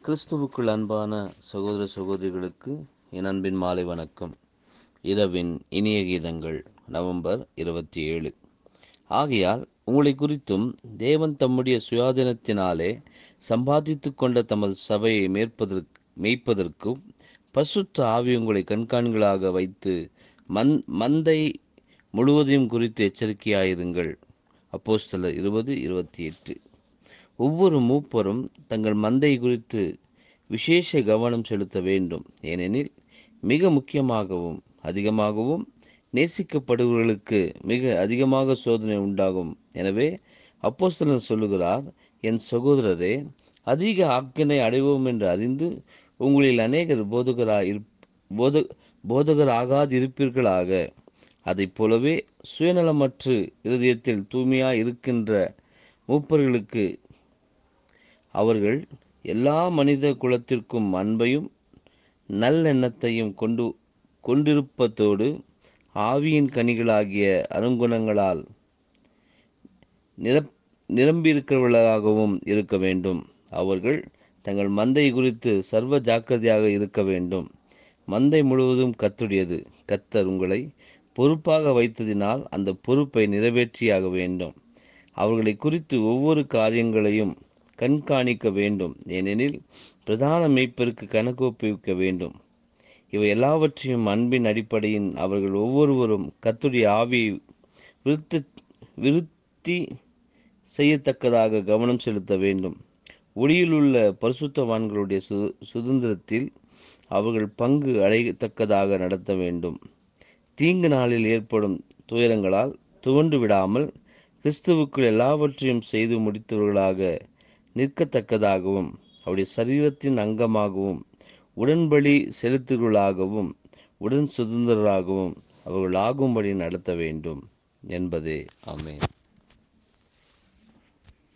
கிறிஸ்துவுக்குள் அன்பான சகோதர சகோதரிகளுக்கு என் அன்பின் மாலை வணக்கம் இரவின் இனிய கீதங்கள் நவம்பர் இருபத்தி ஏழு ஆகையால் உங்களை குறித்தும் தேவன் தம்முடைய சுயாதீனத்தினாலே சம்பாதித்து கொண்ட தமது சபையை மேற்பதற்கு மேய்ப்பதற்கும் பசுத்த ஆவி உங்களை கண்காணிகளாக வைத்து மந் மந்தை முழுவதையும் குறித்து எச்சரிக்கையாயிருங்கள் அப்போஸ்தலர் இருபது இருபத்தி எட்டு ஒவ்வொரு மூப்பரும் தங்கள் மந்தை குறித்து விசேஷ கவனம் செலுத்த வேண்டும் ஏனெனில் மிக முக்கியமாகவும் அதிகமாகவும் நேசிக்கப்படுபவர்களுக்கு மிக அதிகமாக சோதனை உண்டாகும் எனவே அப்போஸ்தலன் சொல்லுகிறார் என் சகோதரரே அதிக ஆக்கினை அடைவோம் என்று அறிந்து உங்களில் அநேகர் போதகராய் போத போதகராகாதிருப்பீர்களாக அதைப் போலவே சுயநலமற்று இருதயத்தில் தூய்மையாய் இருக்கின்ற மூப்பர்களுக்கு அவர்கள் எல்லா மனித குலத்திற்கும் அன்பையும் நல்லெண்ணத்தையும் கொண்டு கொண்டிருப்பதோடு ஆவியின் கனிகளாகிய அருங்குணங்களால் நிரப் நிரம்பியிருக்கிறவர்களாகவும் இருக்க வேண்டும் அவர்கள் தங்கள் மந்தை குறித்து சர்வ ஜாக்கிரதையாக இருக்க வேண்டும் மந்தை முழுவதும் கத்துடையது கத்தர் உங்களை பொறுப்பாக வைத்ததினால் அந்த பொறுப்பை நிறைவேற்றியாக வேண்டும் அவர்களை குறித்து ஒவ்வொரு காரியங்களையும் கண்காணிக்க வேண்டும் ஏனெனில் பிரதான மெய்ப்பருக்கு கணக்கு ஒப்புவிக்க வேண்டும் இவை எல்லாவற்றையும் அன்பின் அடிப்படையின் அவர்கள் ஒவ்வொருவரும் கத்துடைய ஆவியை விருத்தி விருத்தி செய்யத்தக்கதாக கவனம் செலுத்த வேண்டும் ஒளியிலுள்ள பரிசுத்தவான்களுடைய சு சுதந்திரத்தில் அவர்கள் பங்கு அடையத்தக்கதாக நடத்த வேண்டும் தீங்கு நாளில் ஏற்படும் துயரங்களால் துவண்டு விடாமல் கிறிஸ்துவுக்குள் எல்லாவற்றையும் செய்து முடித்தவர்களாக நிற்கத்தக்கதாகவும் அவருடைய சரீரத்தின் அங்கமாகவும் உடன்படி செலுத்துகளாகவும் உடன் சுதந்திரராகவும் அவர்கள் ஆகும்படி நடத்த வேண்டும் என்பதே ஆமேன்